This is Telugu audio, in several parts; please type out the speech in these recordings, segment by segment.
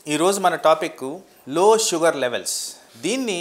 ఈరోజు మన టాపిక్ లో షుగర్ లెవెల్స్ దీన్ని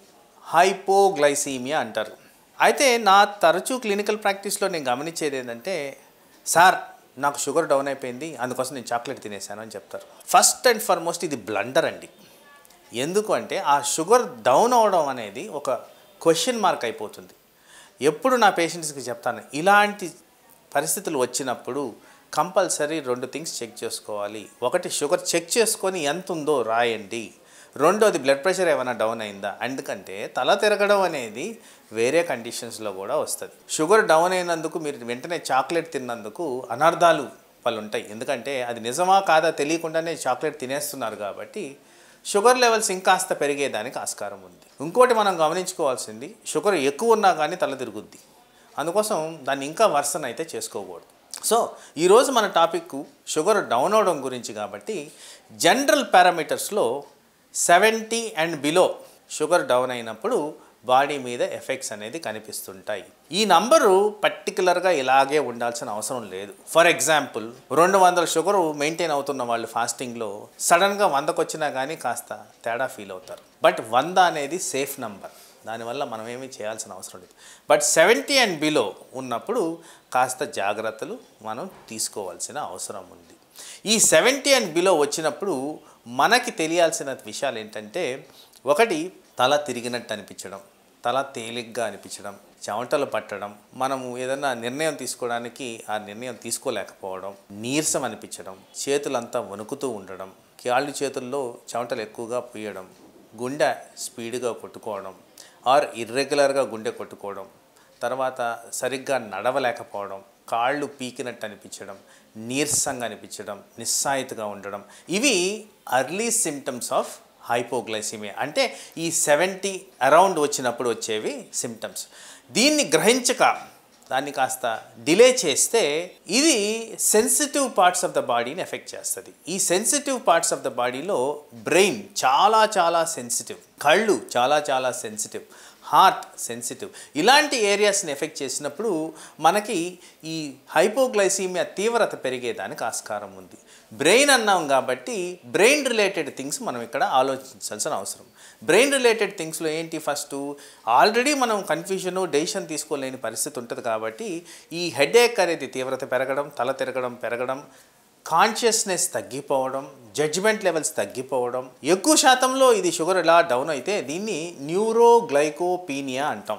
హైపోగ్లైసీమియా అంటారు అయితే నా తరచూ క్లినికల్ ప్రాక్టీస్లో నేను గమనించేది ఏంటంటే సార్ నాకు షుగర్ డౌన్ అయిపోయింది అందుకోసం నేను చాక్లెట్ తినేసాను అని చెప్తారు ఫస్ట్ అండ్ ఫార్మోస్ట్ ఇది బ్లండర్ అండి ఎందుకు అంటే ఆ షుగర్ డౌన్ అవడం అనేది ఒక క్వశ్చన్ మార్క్ అయిపోతుంది ఎప్పుడు నా పేషెంట్స్కి చెప్తాను ఇలాంటి పరిస్థితులు వచ్చినప్పుడు కంపల్సరీ రెండు థింగ్స్ చెక్ చేసుకోవాలి ఒకటి షుగర్ చెక్ చేసుకొని ఎంత ఉందో రాయండి రెండోది బ్లడ్ ప్రెషర్ ఏమైనా డౌన్ అయిందా ఎందుకంటే తల తిరగడం అనేది వేరే కండిషన్స్లో కూడా వస్తుంది షుగర్ డౌన్ అయినందుకు మీరు వెంటనే చాక్లెట్ తిన్నందుకు అనర్థాలు పలు ఉంటాయి ఎందుకంటే అది నిజమా కాదా తెలియకుండానే చాక్లెట్ తినేస్తున్నారు కాబట్టి షుగర్ లెవెల్స్ ఇంకాస్త పెరిగేదానికి ఆస్కారం ఉంది ఇంకోటి మనం గమనించుకోవాల్సింది షుగర్ ఎక్కువ ఉన్నా కానీ తల తిరుగుద్ది అందుకోసం దాన్ని ఇంకా వర్సన్ అయితే చేసుకోకూడదు సో ఈరోజు మన టాపిక్ షుగర్ డౌన్ అవడం గురించి కాబట్టి జనరల్ పారామీటర్స్లో seventy and below sugar down అయినప్పుడు బాడీ మీద ఎఫెక్ట్స్ అనేది కనిపిస్తుంటాయి ఈ నంబరు పర్టికులర్గా ఇలాగే ఉండాల్సిన అవసరం లేదు ఫర్ ఎగ్జాంపుల్ రెండు వందల షుగర్ మెయింటైన్ అవుతున్న వాళ్ళు ఫాస్టింగ్లో సడన్గా వందకు వచ్చినా కానీ కాస్త తేడా ఫీల్ అవుతారు బట్ వంద అనేది సేఫ్ నంబర్ దానివల్ల మనం ఏమీ చేయాల్సిన అవసరం లేదు బట్ సెవెంటీ అండ్ బిలో ఉన్నప్పుడు కాస్త జాగ్రత్తలు మనం తీసుకోవాల్సిన అవసరం ఉంది ఈ సెవెంటీ అండ్ బిలో వచ్చినప్పుడు మనకి తెలియాల్సిన విషయాలు ఏంటంటే ఒకటి తల తిరిగినట్టు అనిపించడం తల తేలిగ్గా అనిపించడం చెమటలు పట్టడం మనము ఏదైనా నిర్ణయం తీసుకోవడానికి ఆ నిర్ణయం తీసుకోలేకపోవడం నీరసం అనిపించడం చేతులంతా వణుకుతూ ఉండడం కాళ్ళు చేతుల్లో చెమటలు ఎక్కువగా పూయడం గుండె స్పీడ్గా కొట్టుకోవడం ఆర్ ఇర్రెగ్యులర్గా గుండె కొట్టుకోవడం తర్వాత సరిగ్గా నడవలేకపోవడం కాళ్ళు పీకినట్టు అనిపించడం నీరసంగా అనిపించడం నిస్సాయితగా ఉండడం ఇవి అర్లీ సిమ్టమ్స్ ఆఫ్ హైపోగ్లైసిమియా అంటే ఈ సెవెంటీ అరౌండ్ వచ్చినప్పుడు వచ్చేవి సిమ్టమ్స్ దీన్ని గ్రహించక దాన్ని కాస్త డిలే చేస్తే ఇది సెన్సిటివ్ పార్ట్స్ ఆఫ్ ద బాడీని ఎఫెక్ట్ చేస్తుంది ఈ సెన్సిటివ్ పార్ట్స్ ఆఫ్ ద బాడీలో బ్రెయిన్ చాలా చాలా సెన్సిటివ్ కళ్ళు చాలా చాలా సెన్సిటివ్ హార్ట్ సెన్సిటివ్ ఇలాంటి ఏరియాస్ని ఎఫెక్ట్ చేసినప్పుడు మనకి ఈ హైపోగ్లైసీమియా తీవ్రత పెరిగేదానికి ఆస్కారం ఉంది బ్రెయిన్ అన్నాం కాబట్టి బ్రెయిన్ రిలేటెడ్ థింగ్స్ మనం ఇక్కడ ఆలోచించాల్సిన అవసరం బ్రెయిన్ రిలేటెడ్ థింగ్స్లో ఏంటి ఫస్ట్ ఆల్రెడీ మనం కన్ఫ్యూజన్ డెసిషన్ తీసుకోలేని పరిస్థితి ఉంటుంది కాబట్టి ఈ హెడేక్ అనేది తీవ్రత పెరగడం తల తిరగడం పెరగడం కాన్షియస్నెస్ తగ్గిపోవడం జడ్జిమెంట్ లెవెల్స్ తగ్గిపోవడం ఎక్కువ శాతంలో ఇది షుగర్ ఇలా డౌన్ అయితే దీన్ని న్యూరోగ్లైకోపీనియా అంటాం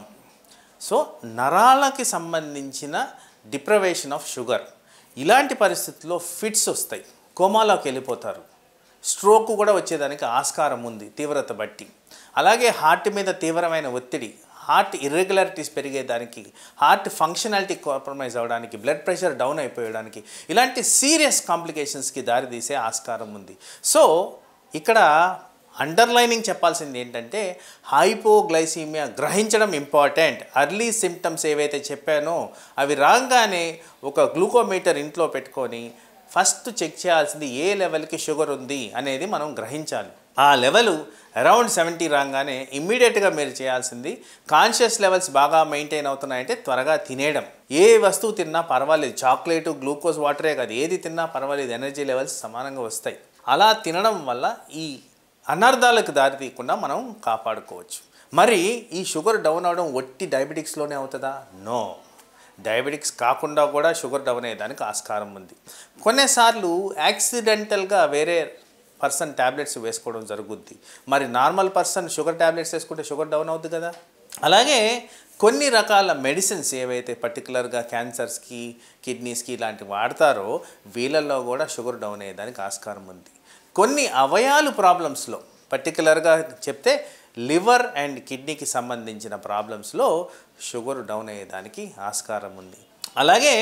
సో నరాలకి సంబంధించిన డిప్రవేషన్ ఆఫ్ షుగర్ ఇలాంటి పరిస్థితుల్లో ఫిట్స్ వస్తాయి కోమాలోకి వెళ్ళిపోతారు స్ట్రోక్ కూడా వచ్చేదానికి ఆస్కారం ఉంది తీవ్రత బట్టి అలాగే హార్ట్ మీద తీవ్రమైన ఒత్తిడి హార్ట్ ఇర్రెగ్యులారిటీస్ పెరిగేదానికి హార్ట్ ఫంక్షనాలిటీ కాంప్రమైజ్ అవ్వడానికి బ్లడ్ ప్రెషర్ డౌన్ అయిపోయడానికి ఇలాంటి సీరియస్ కాంప్లికేషన్స్కి దారితీసే ఆస్కారం ఉంది సో ఇక్కడ అండర్లైనింగ్ చెప్పాల్సింది ఏంటంటే హైపోగ్లైసీమియా గ్రహించడం ఇంపార్టెంట్ అర్లీ సిమ్టమ్స్ ఏవైతే చెప్పానో అవి రాగానే ఒక గ్లూకోమీటర్ ఇంట్లో పెట్టుకొని ఫస్ట్ చెక్ చేయాల్సింది ఏ లెవెల్కి షుగర్ ఉంది అనేది మనం గ్రహించాలి ఆ లెవెల్ అరౌండ్ సెవెంటీ రాగానే ఇమ్మీడియట్గా మీరు చేయాల్సింది కాన్షియస్ లెవెల్స్ బాగా మెయింటైన్ అవుతున్నాయంటే త్వరగా తినేయడం ఏ వస్తువు తిన్నా పర్వాలేదు చాక్లెట్ గ్లూకోజ్ వాటరే కాదు ఏది తిన్నా పర్వాలేదు ఎనర్జీ లెవెల్స్ సమానంగా వస్తాయి అలా తినడం వల్ల ఈ అనర్థాలకు దారి తీయకుండా మనం కాపాడుకోవచ్చు మరి ఈ షుగర్ డౌన్ అవడం ఒట్టి డయాబెటిక్స్లోనే అవుతుందా నో డయాబెటిక్స్ కాకుండా కూడా షుగర్ డౌన్ అయ్యేదానికి ఆస్కారం ఉంది కొన్నిసార్లు యాక్సిడెంటల్గా వేరే పర్సన్ ట్యాబ్లెట్స్ వేసుకోవడం జరుగుద్ది మరి నార్మల్ పర్సన్ షుగర్ ట్యాబ్లెట్స్ వేసుకుంటే షుగర్ డౌన్ అవుతుంది కదా అలాగే కొన్ని రకాల మెడిసిన్స్ ఏవైతే పర్టికులర్గా క్యాన్సర్స్కి కిడ్నీస్కి ఇలాంటివి వాడతారో వీళ్ళల్లో కూడా షుగర్ డౌన్ అయ్యేదానికి ఆస్కారం ఉంది కొన్ని అవయాలు ప్రాబ్లమ్స్లో పర్టికులర్గా చెప్తే లివర్ అండ్ కిడ్నీకి సంబంధించిన ప్రాబ్లమ్స్లో షుగర్ డౌన్ అయ్యేదానికి ఆస్కారం ఉంది అలాగే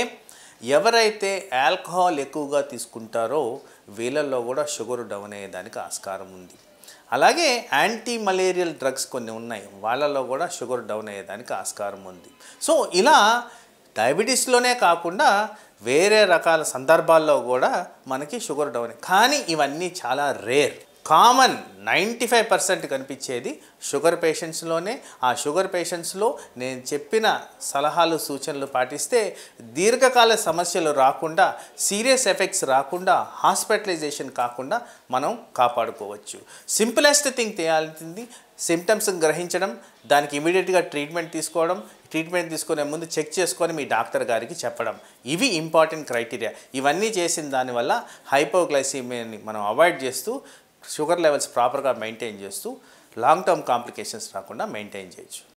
ఎవరైతే ఆల్కహాల్ ఎక్కువగా తీసుకుంటారో వీళ్ళల్లో కూడా షుగర్ డౌన్ అయ్యేదానికి ఆస్కారం ఉంది అలాగే యాంటీ మలేరియల్ డ్రగ్స్ కొన్ని ఉన్నాయి వాళ్ళలో కూడా షుగర్ డౌన్ అయ్యేదానికి ఆస్కారం ఉంది సో ఇలా డయాబెటీస్లోనే కాకుండా వేరే రకాల సందర్భాల్లో కూడా మనకి షుగర్ డౌన్ కానీ ఇవన్నీ చాలా rare common ninety five percent కనిపించేది షుగర్ పేషెంట్స్లోనే ఆ షుగర్ పేషెంట్స్లో నేను చెప్పిన సలహాలు సూచనలు పాటిస్తే దీర్ఘకాల సమస్యలు రాకుండా సీరియస్ ఎఫెక్ట్స్ రాకుండా హాస్పిటలైజేషన్ కాకుండా మనం కాపాడుకోవచ్చు సింపులెస్ట్ థింగ్ చేయాల్సింది సిమ్టమ్స్ గ్రహించడం దానికి ఇమీడియట్గా ట్రీట్మెంట్ తీసుకోవడం ట్రీట్మెంట్ తీసుకునే ముందు చెక్ చేసుకొని మీ డాక్టర్ గారికి చెప్పడం ఇవి ఇంపార్టెంట్ క్రైటీరియా ఇవన్నీ చేసిన దానివల్ల హైపోగ్లైసీమియాని మనం అవాయిడ్ చేస్తూ షుగర్ లెవెల్స్ ప్రాపర్గా మెయింటైన్ చేస్తూ లాంగ్ టర్మ్ కాంప్లికేషన్స్ రాకుండా మెయింటైన్ చేయొచ్చు